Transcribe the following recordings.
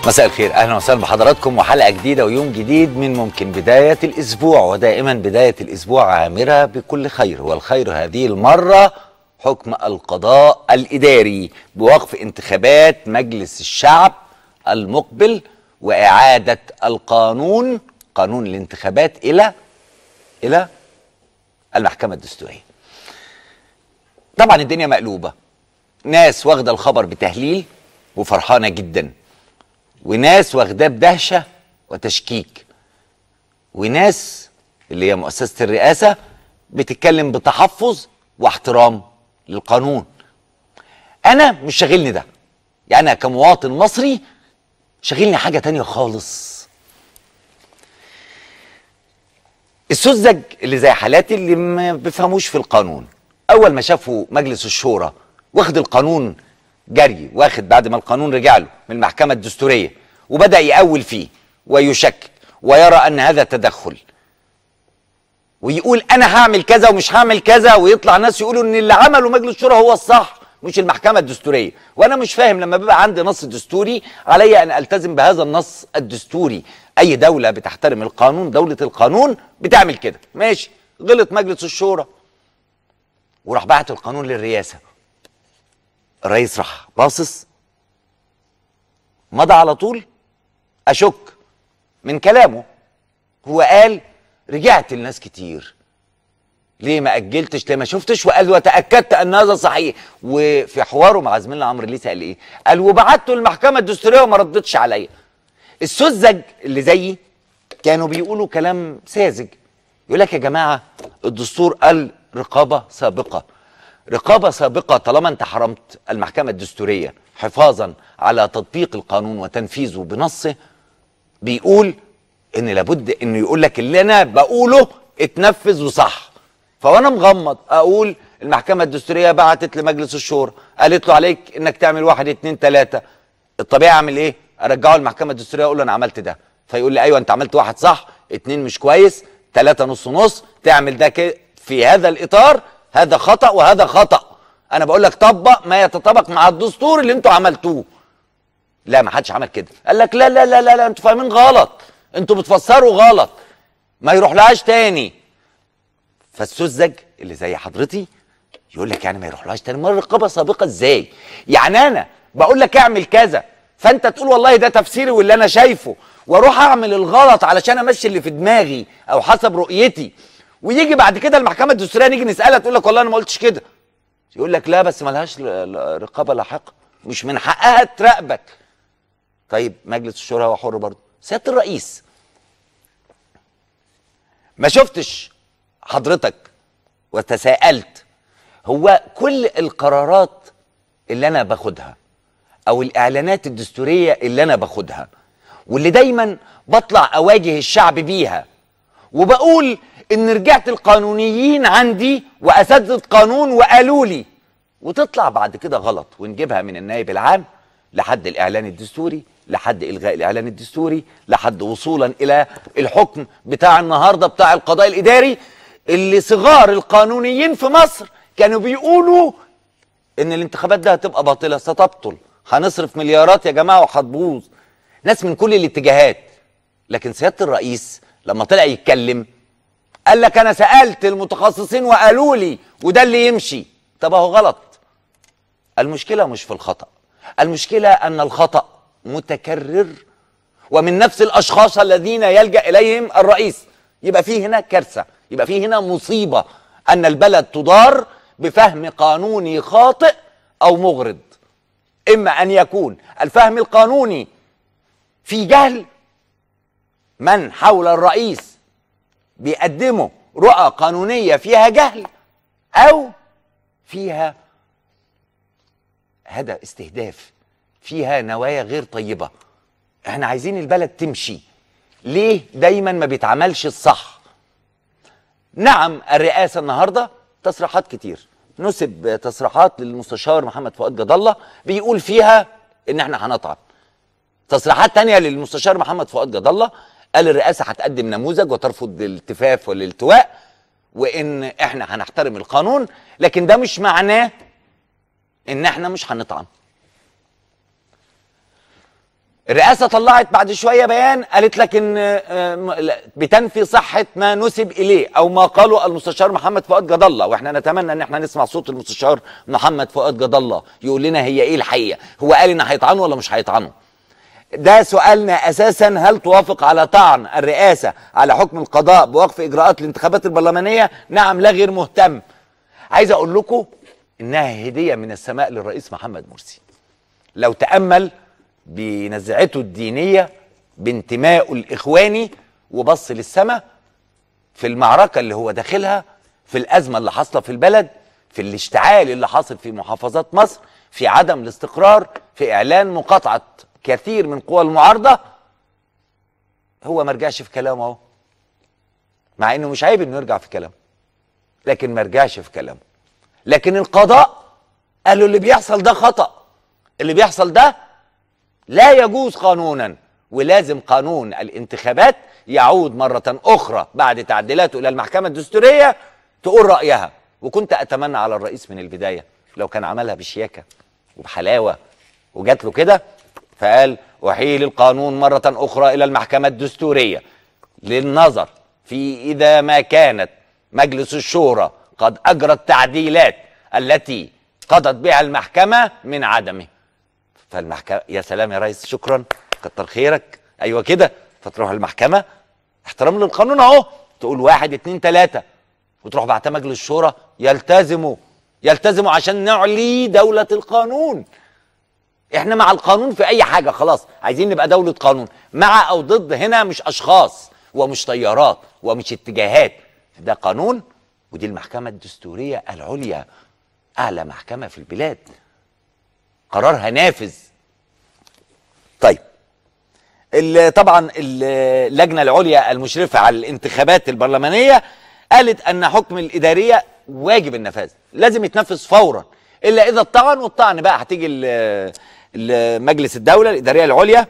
مساء الخير اهلا وسهلا بحضراتكم وحلقه جديده ويوم جديد من ممكن بدايه الاسبوع ودائما بدايه الاسبوع عامره بكل خير والخير هذه المره حكم القضاء الاداري بوقف انتخابات مجلس الشعب المقبل واعاده القانون قانون الانتخابات الى الى المحكمه الدستوريه. طبعا الدنيا مقلوبه ناس واخده الخبر بتهليل وفرحانه جدا وناس واخداه بدهشه وتشكيك وناس اللي هي مؤسسه الرئاسه بتتكلم بتحفظ واحترام للقانون انا مش شاغلني ده يعني انا كمواطن مصري شاغلني حاجه تانية خالص السذج اللي زي حالاتي اللي ما بيفهموش في القانون اول ما شافوا مجلس الشورى واخد القانون جري واخد بعد ما القانون رجع له من المحكمه الدستوريه وبدا يأول فيه ويشكك ويرى ان هذا تدخل ويقول انا هعمل كذا ومش هعمل كذا ويطلع ناس يقولوا ان اللي عمله مجلس الشورى هو الصح مش المحكمه الدستوريه وانا مش فاهم لما بيبقى عندي نص دستوري علي ان التزم بهذا النص الدستوري اي دوله بتحترم القانون دوله القانون بتعمل كده ماشي غلط مجلس الشورى وراح بعت القانون للرئاسه الرئيس راح باصص مضى على طول اشك من كلامه هو قال رجعت لناس كتير ليه ما اجلتش ليه ما شفتش وقال وتاكدت ان هذا صحيح وفي حواره مع زميلنا عمرو ليث قال ايه قال وبعته المحكمه الدستوريه وما ردتش عليا السذج اللي زيي كانوا بيقولوا كلام ساذج يقول لك يا جماعه الدستور قال رقابه سابقه رقابه سابقه طالما انت حرمت المحكمه الدستوريه حفاظا على تطبيق القانون وتنفيذه بنصه بيقول ان لابد انه يقول لك اللي انا بقوله اتنفذ وصح فوانا مغمض اقول المحكمه الدستوريه بعتت لمجلس الشورى قالت له عليك انك تعمل واحد اتنين تلاته الطبيعي اعمل ايه؟ ارجعه المحكمه الدستوريه اقول له انا عملت ده فيقول لي ايوه انت عملت واحد صح اتنين مش كويس تلاته نص نص تعمل ده كده في هذا الاطار هذا خطا وهذا خطا انا بقول لك طبق ما يتطابق مع الدستور اللي انتوا عملتوه لا ما حدش عمل كده قال لك لا لا لا لا, لا انتوا فاهمين غلط انتوا بتفسروا غلط ما يروح لهاش تاني فالسذج اللي زي حضرتي يقول لك يعني ما يروح لهاش تاني مره رقابه سابقه ازاي يعني انا بقول لك اعمل كذا فانت تقول والله ده تفسيري واللي انا شايفه واروح اعمل الغلط علشان امشي اللي في دماغي او حسب رؤيتي ويجي بعد كده المحكمه الدستوريه نيجي نسالها تقول لك والله انا ما قلتش كده يقول لك لا بس ملهاش رقابه لاحقه مش من حقها تراقبك طيب مجلس الشورى هو حر برضه سياده الرئيس ما شفتش حضرتك وتساءلت هو كل القرارات اللي انا باخدها او الاعلانات الدستوريه اللي انا باخدها واللي دايما بطلع اواجه الشعب بيها وبقول ان رجعت القانونيين عندي واساتذه قانون وقالوا لي وتطلع بعد كده غلط ونجيبها من النائب العام لحد الاعلان الدستوري لحد الغاء الاعلان الدستوري لحد وصولا الى الحكم بتاع النهارده بتاع القضاء الاداري اللي صغار القانونيين في مصر كانوا بيقولوا ان الانتخابات ده هتبقى باطله ستبطل هنصرف مليارات يا جماعه وهتبوظ ناس من كل الاتجاهات لكن سياده الرئيس لما طلع يتكلم قال لك انا سالت المتخصصين وقالوا لي وده اللي يمشي طب اهو غلط المشكله مش في الخطا المشكله ان الخطا متكرر ومن نفس الاشخاص الذين يلجا اليهم الرئيس يبقى في هنا كارثه يبقى في هنا مصيبه ان البلد تدار بفهم قانوني خاطئ او مغرض اما ان يكون الفهم القانوني في جهل من حول الرئيس بيقدموا رؤى قانونيه فيها جهل او فيها هذا استهداف فيها نوايا غير طيبه احنا عايزين البلد تمشي ليه دايما ما بيتعملش الصح نعم الرئاسه النهارده تصريحات كتير نسب تصريحات للمستشار محمد فؤاد جد الله بيقول فيها ان احنا هنطعن تصريحات تانية للمستشار محمد فؤاد جد الله قال الرئاسه هتقدم نموذج وترفض الالتفاف والالتواء وان احنا هنحترم القانون لكن ده مش معناه ان احنا مش هنطعن الرئاسه طلعت بعد شويه بيان قالت لك ان آه، م- لا، بتنفي صحه ما نسب اليه او ما قاله المستشار محمد فؤاد جد الله واحنا نتمنى ان احنا نسمع صوت المستشار محمد فؤاد جد الله يقول لنا هي ايه الحقيقه هو قال ان هيطعنوا ولا مش هيطعنوا ده سؤالنا اساسا هل توافق على طعن الرئاسه على حكم القضاء بوقف اجراءات الانتخابات البرلمانيه نعم لا غير مهتم عايز اقول لكم انها هديه من السماء للرئيس محمد مرسي لو تامل بنزعته الدينيه بانتمائه الاخواني وبص للسماء في المعركه اللي هو داخلها في الازمه اللي حاصله في البلد في الاشتعال اللي حاصل في محافظات مصر في عدم الاستقرار في اعلان مقاطعه كثير من قوى المعارضه هو ما رجعش في كلامه اهو مع انه مش عيب انه يرجع في كلامه لكن ما رجعش في كلامه لكن القضاء قالوا اللي بيحصل ده خطأ اللي بيحصل ده لا يجوز قانونا ولازم قانون الانتخابات يعود مرة أخرى بعد تعديلاته إلى المحكمة الدستورية تقول رأيها وكنت أتمنى على الرئيس من البداية لو كان عملها بشياكة وبحلاوة وجات له كده فقال أحيل القانون مرة أخرى إلى المحكمة الدستورية للنظر في إذا ما كانت مجلس الشورى قد أجرى التعديلات التي قضت بها المحكمة من عدمه فالمحكمة يا سلام يا ريس شكرا كتر خيرك ايوه كده فتروح المحكمة احترام للقانون اهو تقول واحد اتنين تلاتة وتروح بعتها مجلس الشورى يلتزموا يلتزموا عشان نعلي دولة القانون احنا مع القانون في اي حاجة خلاص عايزين نبقى دولة قانون مع او ضد هنا مش اشخاص ومش تيارات ومش اتجاهات ده قانون ودي المحكمة الدستورية العليا اعلى محكمة في البلاد قرارها نافذ طيب ال- طبعا ال- اللجنه العليا المشرفه على الانتخابات البرلمانيه قالت ان حكم الاداريه واجب النفاذ لازم يتنفذ فورا الا اذا الطعن والطعن بقى هتيجي ال- ال- مجلس الدوله الاداريه العليا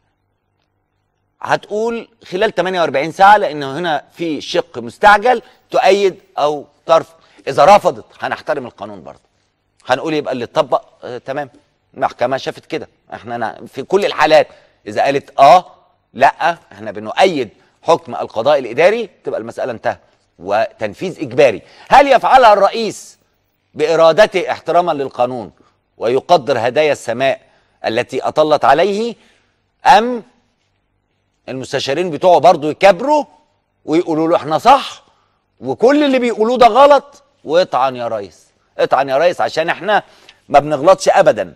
هتقول خلال 48 ساعه لانه هنا في شق مستعجل تؤيد او ترفض اذا رفضت هنحترم القانون برضه هنقول يبقى اللي اتطبق آه تمام المحكمه شافت كده احنا نا- في كل الحالات اذا قالت اه لا احنا بنؤيد حكم القضاء الاداري تبقى المساله انتهت وتنفيذ اجباري هل يفعلها الرئيس بارادته احتراما للقانون ويقدر هدايا السماء التي اطلت عليه ام المستشارين بتوعه برضه يكبروا ويقولوا له احنا صح وكل اللي بيقولوه ده غلط واطعن يا ريس اطعن يا ريس عشان احنا ما بنغلطش ابدا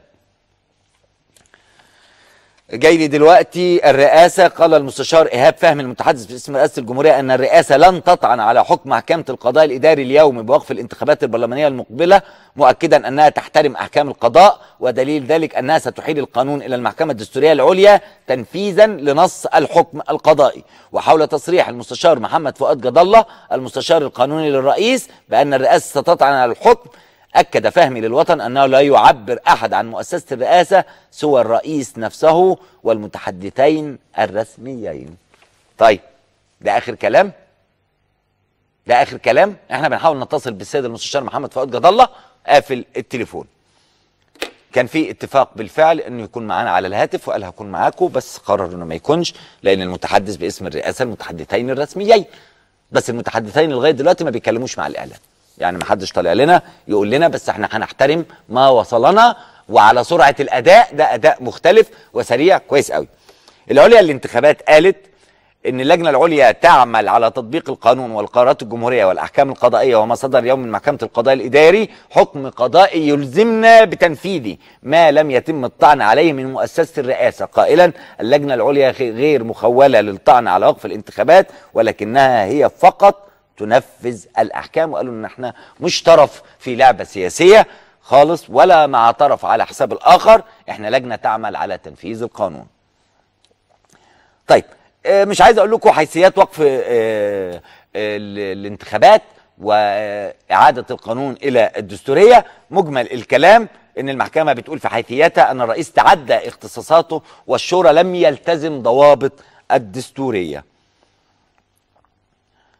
جاي لي دلوقتي الرئاسة قال المستشار إيهاب فهمي المتحدث باسم رئاسة الجمهورية أن الرئاسة لن تطعن على حكم محكمة القضاء الإداري اليوم بوقف الانتخابات البرلمانية المقبلة مؤكدا أنها تحترم أحكام القضاء ودليل ذلك أنها ستحيل القانون إلى المحكمة الدستورية العليا تنفيذا لنص الحكم القضائي وحول تصريح المستشار محمد فؤاد جد الله المستشار القانوني للرئيس بأن الرئاسة ستطعن على الحكم أكد فهمي للوطن أنه لا يعبر أحد عن مؤسسة الرئاسة سوى الرئيس نفسه والمتحدثين الرسميين طيب ده آخر كلام ده آخر كلام احنا بنحاول نتصل بالسيد المستشار محمد فؤاد جد الله قافل التليفون كان في اتفاق بالفعل انه يكون معانا على الهاتف وقال هكون معاكم بس قرر انه ما يكونش لان المتحدث باسم الرئاسه المتحدثين الرسميين بس المتحدثين لغايه دلوقتي ما بيتكلموش مع الاعلام يعني ما حدش طالع لنا يقول لنا بس احنا هنحترم ما وصلنا وعلى سرعه الاداء ده اداء مختلف وسريع كويس قوي العليا للانتخابات قالت ان اللجنه العليا تعمل على تطبيق القانون والقرارات الجمهوريه والاحكام القضائيه وما صدر اليوم من محكمه القضاء الاداري حكم قضائي يلزمنا بتنفيذه ما لم يتم الطعن عليه من مؤسسه الرئاسه قائلا اللجنه العليا غير مخوله للطعن على وقف الانتخابات ولكنها هي فقط تنفذ الاحكام وقالوا ان احنا مش طرف في لعبه سياسيه خالص ولا مع طرف على حساب الاخر احنا لجنه تعمل على تنفيذ القانون طيب آه، مش عايز اقول لكم حيثيات وقف آه، ال- الانتخابات واعاده القانون الى الدستوريه مجمل الكلام ان المحكمه بتقول في حيثياتها ان الرئيس تعدى اختصاصاته والشورى لم يلتزم ضوابط الدستوريه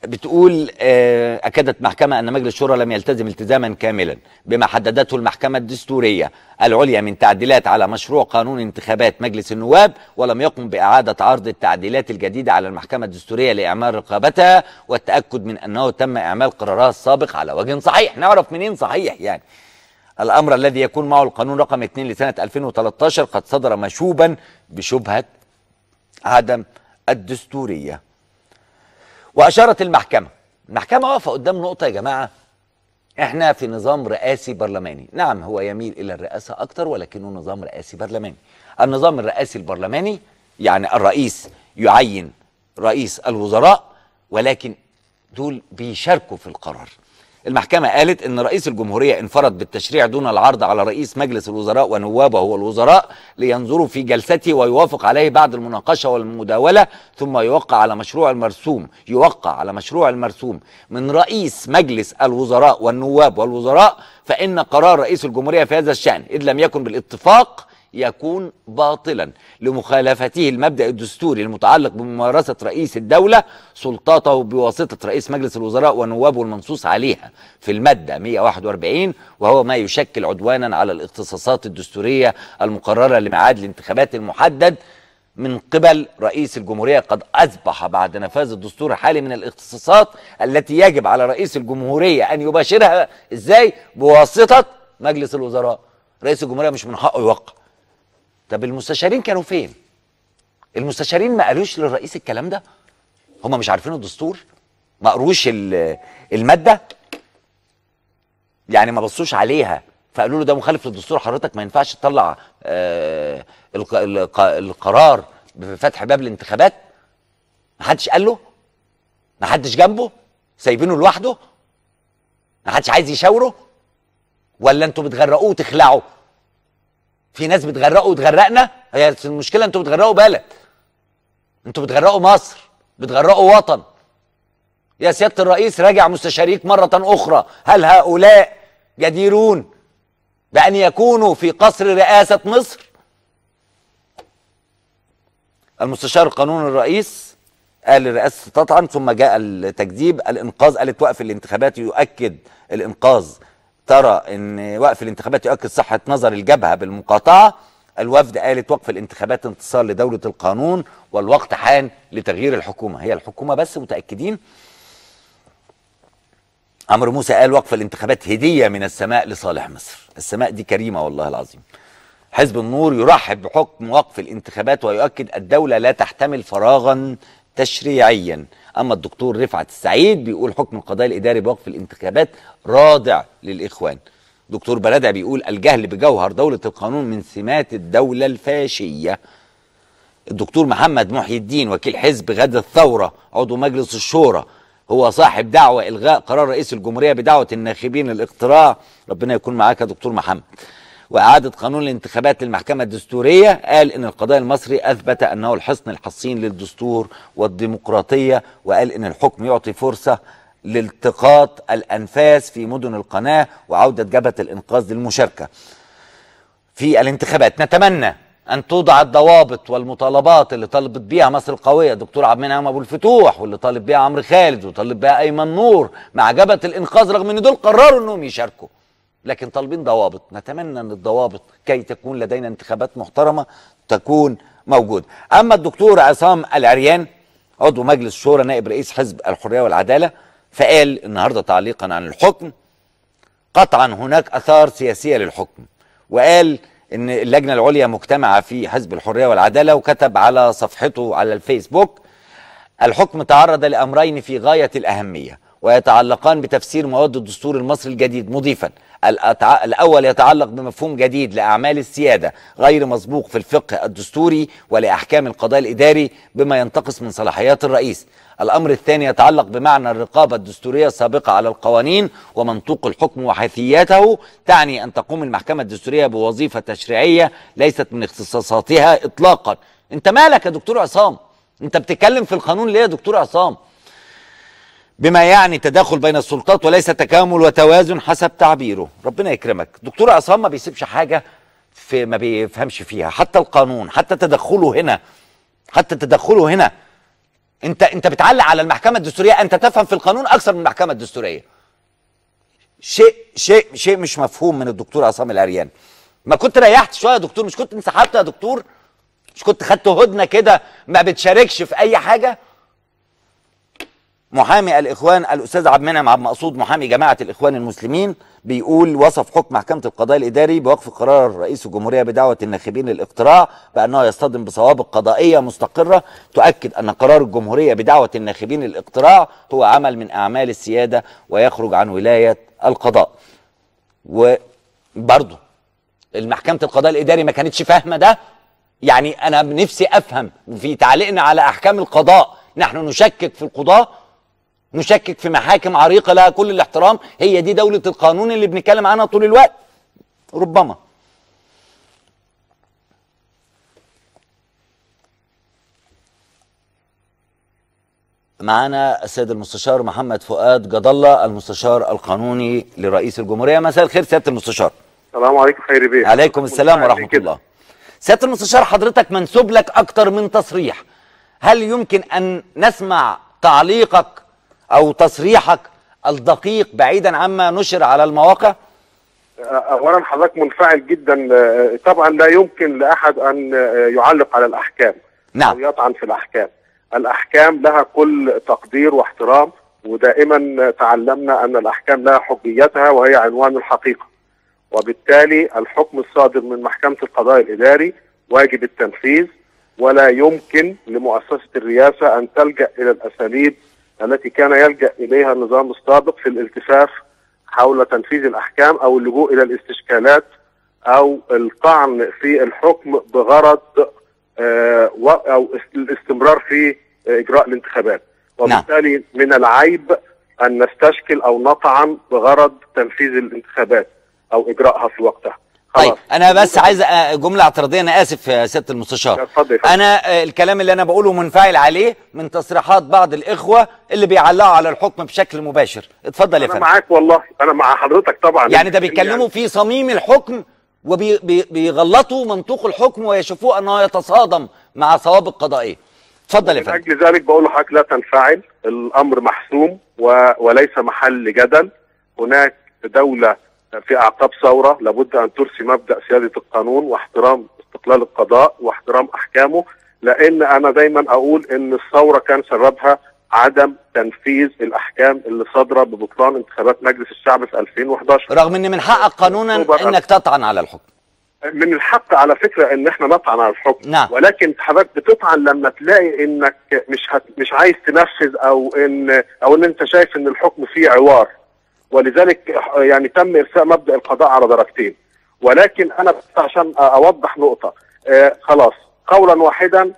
بتقول آه، أكدت محكمة أن مجلس الشورى لم يلتزم التزاما كاملا بما حددته المحكمة الدستورية العليا من تعديلات على مشروع قانون انتخابات مجلس النواب ولم يقم بإعادة عرض التعديلات الجديدة على المحكمة الدستورية لإعمال رقابتها والتأكد من أنه تم إعمال قرارها السابق على وجه صحيح نعرف منين صحيح يعني الأمر الذي يكون معه القانون رقم 2 لسنة 2013 قد صدر مشوبا بشبهة عدم الدستورية وأشارت المحكمة المحكمة واقفة قدام نقطة يا جماعة احنا في نظام رئاسي برلماني نعم هو يميل إلى الرئاسة أكتر ولكنه نظام رئاسي برلماني النظام الرئاسي البرلماني يعني الرئيس يعين رئيس الوزراء ولكن دول بيشاركوا في القرار المحكمة قالت ان رئيس الجمهورية انفرد بالتشريع دون العرض على رئيس مجلس الوزراء ونوابه والوزراء لينظروا في جلسته ويوافق عليه بعد المناقشة والمداولة ثم يوقع على مشروع المرسوم يوقع على مشروع المرسوم من رئيس مجلس الوزراء والنواب والوزراء فإن قرار رئيس الجمهورية في هذا الشأن إذ لم يكن بالاتفاق يكون باطلا لمخالفته المبدا الدستوري المتعلق بممارسه رئيس الدوله سلطاته بواسطه رئيس مجلس الوزراء ونوابه المنصوص عليها في الماده 141 وهو ما يشكل عدوانا على الاختصاصات الدستوريه المقرره لميعاد الانتخابات المحدد من قبل رئيس الجمهورية قد أصبح بعد نفاذ الدستور الحالي من الاختصاصات التي يجب على رئيس الجمهورية أن يباشرها إزاي بواسطة مجلس الوزراء رئيس الجمهورية مش من حقه يوقع طب المستشارين كانوا فين المستشارين ما قالوش للرئيس الكلام ده هم مش عارفين الدستور ما قروش ال- الماده يعني ما بصوش عليها فقالوا له ده مخالف للدستور حضرتك ما ينفعش تطلع آه الق- الق- القرار بفتح باب الانتخابات ما حدش قال له ما حدش جنبه سايبينه لوحده ما حدش عايز يشاوره ولا انتوا بتغرقوه وتخلعوا في ناس بتغرقوا وتغرقنا هي المشكله انتوا بتغرقوا بلد انتوا بتغرقوا مصر بتغرقوا وطن يا سياده الرئيس راجع مستشاريك مره اخرى هل هؤلاء جديرون بان يكونوا في قصر رئاسه مصر المستشار القانوني الرئيس قال الرئاسة تطعن ثم جاء التكذيب الانقاذ قالت وقف الانتخابات يؤكد الانقاذ ترى ان وقف الانتخابات يؤكد صحة نظر الجبهة بالمقاطعة الوفد قالت وقف الانتخابات انتصار لدولة القانون والوقت حان لتغيير الحكومة هي الحكومة بس متأكدين عمرو موسى قال وقف الانتخابات هدية من السماء لصالح مصر السماء دي كريمة والله العظيم حزب النور يرحب بحكم وقف الانتخابات ويؤكد الدولة لا تحتمل فراغا تشريعيا أما الدكتور رفعت السعيد بيقول حكم القضاء الإداري بوقف الانتخابات رادع للإخوان دكتور بلدع بيقول الجهل بجوهر دولة القانون من سمات الدولة الفاشية الدكتور محمد محي الدين وكيل حزب غد الثورة عضو مجلس الشورى هو صاحب دعوة إلغاء قرار رئيس الجمهورية بدعوة الناخبين الاقتراع ربنا يكون معاك يا دكتور محمد وإعادة قانون الانتخابات للمحكمة الدستورية قال إن القضاء المصري أثبت أنه الحصن الحصين للدستور والديمقراطية وقال إن الحكم يعطي فرصة لالتقاط الأنفاس في مدن القناة وعودة جبهة الإنقاذ للمشاركة في الانتخابات نتمنى ان توضع الضوابط والمطالبات اللي طالبت بيها مصر القويه دكتور عبد المنعم ابو الفتوح واللي طالب بيها عمرو خالد وطالب بيها ايمن نور مع جبهه الانقاذ رغم ان دول قرروا انهم يشاركوا لكن طالبين ضوابط نتمنى ان الضوابط كي تكون لدينا انتخابات محترمه تكون موجوده اما الدكتور عصام العريان عضو مجلس الشورى نائب رئيس حزب الحريه والعداله فقال النهارده تعليقا عن الحكم قطعا هناك اثار سياسيه للحكم وقال ان اللجنه العليا مجتمعه في حزب الحريه والعداله وكتب على صفحته على الفيسبوك الحكم تعرض لامرين في غايه الاهميه ويتعلقان بتفسير مواد الدستور المصري الجديد مضيفا الأتع... الاول يتعلق بمفهوم جديد لاعمال السياده غير مسبوق في الفقه الدستوري ولاحكام القضاء الاداري بما ينتقص من صلاحيات الرئيس الامر الثاني يتعلق بمعنى الرقابه الدستوريه السابقه على القوانين ومنطوق الحكم وحيثياته تعني ان تقوم المحكمه الدستوريه بوظيفه تشريعيه ليست من اختصاصاتها اطلاقا انت مالك يا دكتور عصام انت بتتكلم في القانون ليه يا دكتور عصام بما يعني تداخل بين السلطات وليس تكامل وتوازن حسب تعبيره ربنا يكرمك دكتور عصام ما بيسيبش حاجه في ما بيفهمش فيها حتى القانون حتى تدخله هنا حتى تدخله هنا انت انت بتعلق على المحكمه الدستوريه انت تفهم في القانون اكثر من المحكمه الدستوريه شيء شيء شيء مش مفهوم من الدكتور عصام العريان ما كنت ريحت شويه يا دكتور مش كنت انسحبت يا دكتور مش كنت خدت هدنه كده ما بتشاركش في اي حاجه محامي الاخوان الاستاذ عبد المنعم عبد مقصود محامي جماعه الاخوان المسلمين بيقول وصف حكم محكمه القضاء الاداري بوقف قرار رئيس الجمهوريه بدعوه الناخبين للاقتراع بانه يصطدم بصوابق قضائيه مستقره تؤكد ان قرار الجمهوريه بدعوه الناخبين للاقتراع هو عمل من اعمال السياده ويخرج عن ولايه القضاء. وبرضه المحكمه القضاء الاداري ما كانتش فاهمه ده يعني انا نفسي افهم في تعليقنا على احكام القضاء نحن نشكك في القضاه نشكك في محاكم عريقه لها كل الاحترام هي دي دوله القانون اللي بنتكلم عنها طول الوقت ربما معانا السيد المستشار محمد فؤاد جد الله المستشار القانوني لرئيس الجمهوريه مساء الخير سياده المستشار السلام عليكم خيري بيه عليكم السلام ورحمه الله سياده المستشار حضرتك منسوب لك اكتر من تصريح هل يمكن ان نسمع تعليقك او تصريحك الدقيق بعيدا عما نشر على المواقع اولا حضرتك منفعل جدا طبعا لا يمكن لاحد ان يعلق على الاحكام نعم او يطعن في الاحكام الاحكام لها كل تقدير واحترام ودائما تعلمنا ان الاحكام لها حجيتها وهي عنوان الحقيقه وبالتالي الحكم الصادر من محكمه القضاء الاداري واجب التنفيذ ولا يمكن لمؤسسه الرئاسه ان تلجا الى الاساليب التي كان يلجا اليها النظام السابق في الالتفاف حول تنفيذ الاحكام او اللجوء الى الاستشكالات او الطعن في الحكم بغرض آه او الاستمرار في اجراء الانتخابات وبالتالي من العيب ان نستشكل او نطعن بغرض تنفيذ الانتخابات او اجراءها في وقتها طيب انا بس عايز جمله اعتراضيه انا اسف يا سياده المستشار اتفضل انا الكلام اللي انا بقوله منفعل عليه من تصريحات بعض الاخوه اللي بيعلقوا على الحكم بشكل مباشر اتفضل يا فندم انا معاك والله انا مع حضرتك طبعا يعني ده بيتكلموا في صميم الحكم وبيغلطوا منطوق الحكم ويشوفوه انه يتصادم مع صواب القضائيه اتفضل يا فندم من اجل ذلك بقول لحضرتك لا تنفعل الامر محسوم و... وليس محل جدل هناك دوله في اعقاب ثوره لابد ان ترسي مبدا سياده القانون واحترام استقلال القضاء واحترام احكامه لان انا دايما اقول ان الثوره كان سببها عدم تنفيذ الاحكام اللي صادره ببطلان انتخابات مجلس الشعب في 2011 رغم ان من حقك قانونا انك تطعن على الحكم من الحق على فكره ان احنا نطعن على الحكم نعم. ولكن حضرتك بتطعن لما تلاقي انك مش هت مش عايز تنفذ او ان او ان انت شايف ان الحكم فيه عوار ولذلك يعني تم ارساء مبدا القضاء على درجتين ولكن انا بس عشان اوضح نقطه آه خلاص قولا واحدا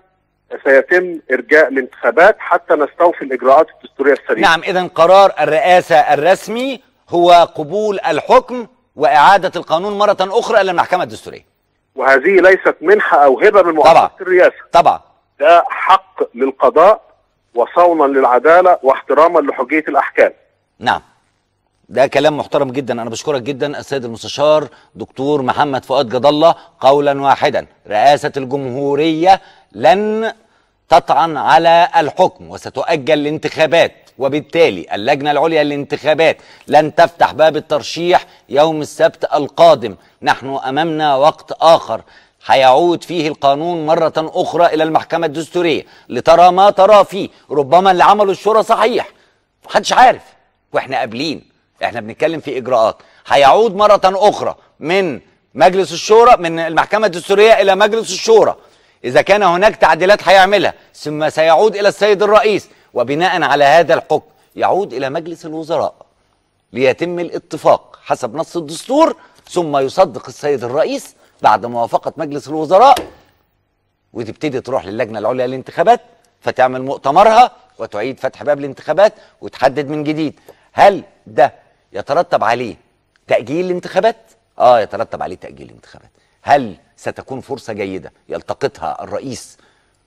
سيتم ارجاء الانتخابات حتى نستوفي الاجراءات الدستوريه السليمه نعم اذا قرار الرئاسه الرسمي هو قبول الحكم واعاده القانون مره اخرى الى المحكمه الدستوريه وهذه ليست منحه او هبه من طبعا. مؤسسه الرئاسه طبعا ده حق للقضاء وصونا للعداله واحتراما لحجيه الاحكام نعم ده كلام محترم جدا انا بشكرك جدا السيد المستشار دكتور محمد فؤاد جد الله قولا واحدا رئاسه الجمهوريه لن تطعن على الحكم وستؤجل الانتخابات وبالتالي اللجنه العليا للانتخابات لن تفتح باب الترشيح يوم السبت القادم نحن امامنا وقت اخر هيعود فيه القانون مرة أخرى إلى المحكمة الدستورية لترى ما ترى فيه ربما اللي عمله الشورى صحيح محدش عارف واحنا قابلين احنا بنتكلم في اجراءات هيعود مره اخرى من مجلس الشورى من المحكمه الدستوريه الى مجلس الشورى اذا كان هناك تعديلات هيعملها ثم سيعود الى السيد الرئيس وبناء على هذا الحكم يعود الى مجلس الوزراء ليتم الاتفاق حسب نص الدستور ثم يصدق السيد الرئيس بعد موافقه مجلس الوزراء وتبتدي تروح للجنه العليا للانتخابات فتعمل مؤتمرها وتعيد فتح باب الانتخابات وتحدد من جديد هل ده يترتب عليه تأجيل الانتخابات؟ اه يترتب عليه تأجيل الانتخابات. هل ستكون فرصة جيدة يلتقطها الرئيس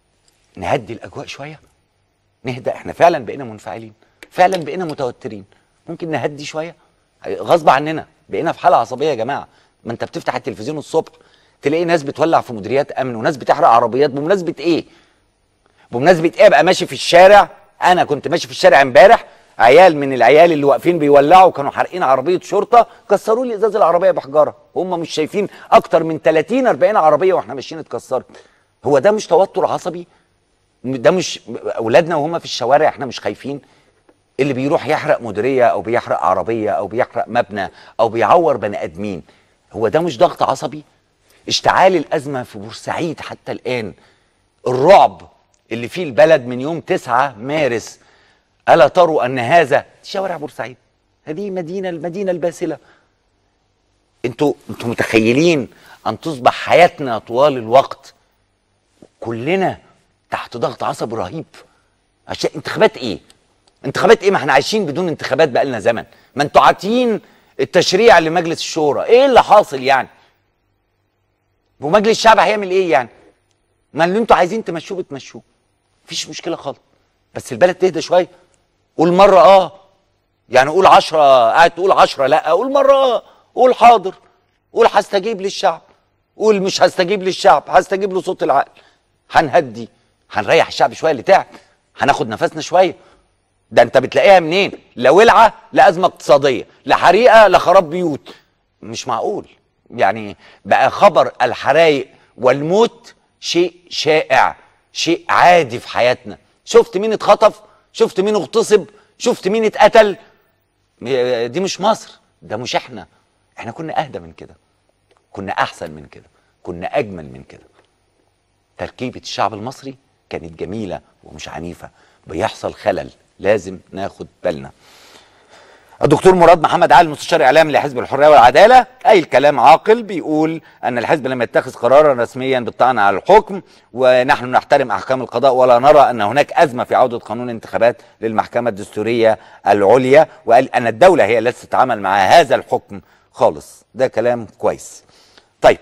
نهدي الأجواء شوية؟ نهدى احنا فعلا بقينا منفعلين، فعلا بقينا متوترين، ممكن نهدي شوية؟ غصب عننا، بقينا في حالة عصبية يا جماعة، ما انت بتفتح التلفزيون الصبح تلاقي ناس بتولع في مديريات أمن وناس بتحرق عربيات بمناسبة إيه؟ بمناسبه ايه ابقى ماشي في الشارع انا كنت ماشي في الشارع امبارح عيال من العيال اللي واقفين بيولعوا كانوا حارقين عربيه شرطه كسروا لي ازاز العربيه بحجاره هم مش شايفين اكتر من 30 40 عربيه واحنا ماشيين اتكسرت هو ده مش توتر عصبي ده مش اولادنا وهم في الشوارع احنا مش خايفين اللي بيروح يحرق مديريه او بيحرق عربيه او بيحرق مبنى او بيعور بني ادمين هو ده مش ضغط عصبي اشتعال الازمه في بورسعيد حتى الان الرعب اللي فيه البلد من يوم 9 مارس الا تروا ان هذا شوارع بورسعيد هذه مدينه المدينه الباسله انتوا انتوا متخيلين ان تصبح حياتنا طوال الوقت كلنا تحت ضغط عصبي رهيب عشان انتخابات ايه انتخابات ايه ما احنا عايشين بدون انتخابات بقالنا زمن ما انتوا عاطين التشريع لمجلس الشورى ايه اللي حاصل يعني ومجلس الشعب هيعمل ايه يعني ما اللي انتوا عايزين تمشوه بتمشوه مفيش مشكله خالص بس البلد تهدى شويه قول مره اه يعني قول عشرة قاعد تقول عشرة لا قول مرة اه قول حاضر قول هستجيب للشعب قول مش هستجيب للشعب هستجيب له صوت العقل هنهدي هنريح الشعب شويه اللي تعب هناخد نفسنا شويه ده انت بتلاقيها منين لا ولعه لا ازمه اقتصاديه لا حريقه لا خراب بيوت مش معقول يعني بقى خبر الحرايق والموت شيء شائع شيء عادي في حياتنا شفت مين اتخطف شفت مين اغتصب شفت مين اتقتل دي مش مصر ده مش احنا احنا كنا اهدى من كده كنا احسن من كده كنا اجمل من كده تركيبه الشعب المصري كانت جميله ومش عنيفه بيحصل خلل لازم ناخد بالنا الدكتور مراد محمد علي مستشار اعلام لحزب الحريه والعداله اي الكلام عاقل بيقول ان الحزب لم يتخذ قرارا رسميا بالطعن على الحكم ونحن نحترم احكام القضاء ولا نرى ان هناك ازمه في عوده قانون الانتخابات للمحكمه الدستوريه العليا وقال ان الدوله هي التي تتعامل مع هذا الحكم خالص ده كلام كويس طيب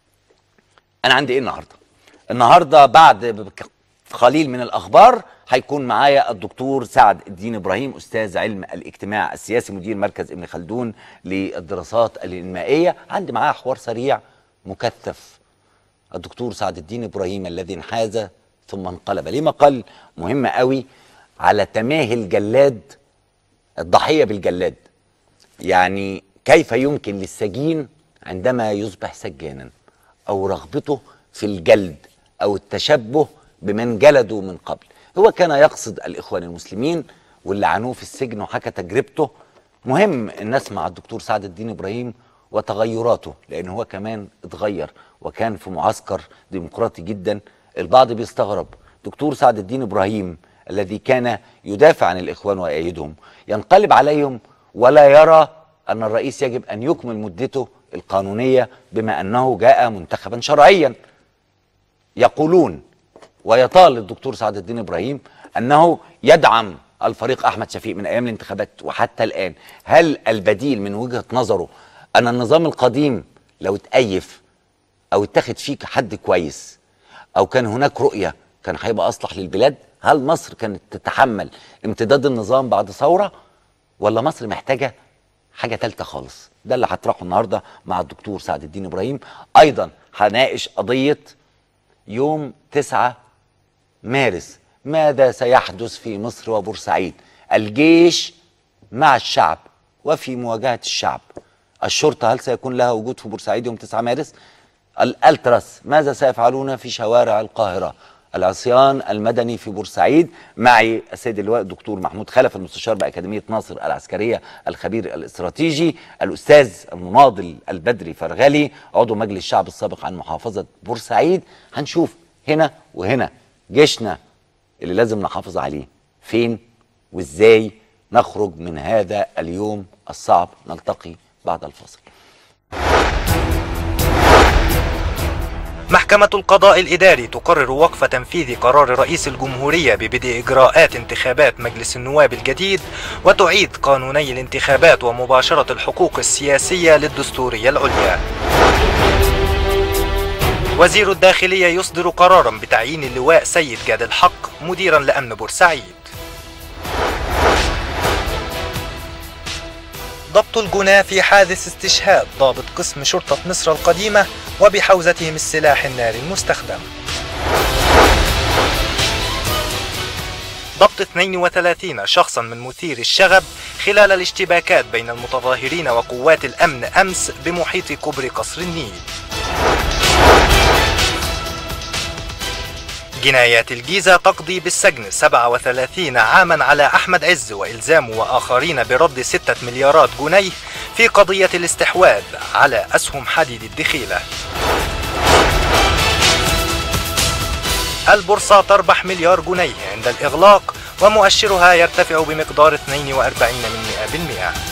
انا عندي ايه النهارده النهارده بعد قليل من الاخبار هيكون معايا الدكتور سعد الدين ابراهيم استاذ علم الاجتماع السياسي مدير مركز ابن خلدون للدراسات الانمائيه عندي معاه حوار سريع مكثف الدكتور سعد الدين ابراهيم الذي انحاز ثم انقلب ليه مقال مهم قوي على تماهي الجلاد الضحيه بالجلاد يعني كيف يمكن للسجين عندما يصبح سجانا او رغبته في الجلد او التشبه بمن جلدوا من قبل هو كان يقصد الإخوان المسلمين واللي عنوه في السجن وحكى تجربته مهم ان نسمع الدكتور سعد الدين إبراهيم وتغيراته لأن هو كمان اتغير وكان في معسكر ديمقراطي جدا البعض بيستغرب دكتور سعد الدين إبراهيم الذي كان يدافع عن الإخوان ويأيدهم ينقلب عليهم ولا يرى أن الرئيس يجب أن يكمل مدته القانونية بما أنه جاء منتخبا شرعيا يقولون ويطال الدكتور سعد الدين ابراهيم انه يدعم الفريق احمد شفيق من ايام الانتخابات وحتى الان هل البديل من وجهه نظره ان النظام القديم لو اتأيف او اتخذ فيه حد كويس او كان هناك رؤيه كان هيبقى اصلح للبلاد هل مصر كانت تتحمل امتداد النظام بعد ثوره ولا مصر محتاجه حاجه ثالثه خالص ده اللي هطرحه النهارده مع الدكتور سعد الدين ابراهيم ايضا هناقش قضيه يوم 9 مارس ماذا سيحدث في مصر وبورسعيد الجيش مع الشعب وفي مواجهة الشعب الشرطة هل سيكون لها وجود في بورسعيد يوم 9 مارس الألتراس ماذا سيفعلون في شوارع القاهرة العصيان المدني في بورسعيد معي السيد اللواء الدكتور محمود خلف المستشار بأكاديمية ناصر العسكرية الخبير الاستراتيجي الأستاذ المناضل البدري فرغلي عضو مجلس الشعب السابق عن محافظة بورسعيد هنشوف هنا وهنا جيشنا اللي لازم نحافظ عليه فين وازاي نخرج من هذا اليوم الصعب نلتقي بعد الفاصل محكمة القضاء الإداري تقرر وقف تنفيذ قرار رئيس الجمهورية ببدء إجراءات انتخابات مجلس النواب الجديد وتعيد قانوني الانتخابات ومباشرة الحقوق السياسية للدستورية العليا وزير الداخلية يصدر قرارا بتعيين اللواء سيد جاد الحق مديرا لأمن بورسعيد ضبط الجناة في حادث استشهاد ضابط قسم شرطة مصر القديمة وبحوزتهم السلاح الناري المستخدم ضبط 32 شخصا من مثير الشغب خلال الاشتباكات بين المتظاهرين وقوات الأمن أمس بمحيط كبر قصر النيل جنايات الجيزة تقضي بالسجن 37 عاما على أحمد عز وإلزامه وآخرين برد 6 مليارات جنيه في قضية الاستحواذ على أسهم حديد الدخيلة البورصة تربح مليار جنيه عند الإغلاق ومؤشرها يرتفع بمقدار 42 من 100%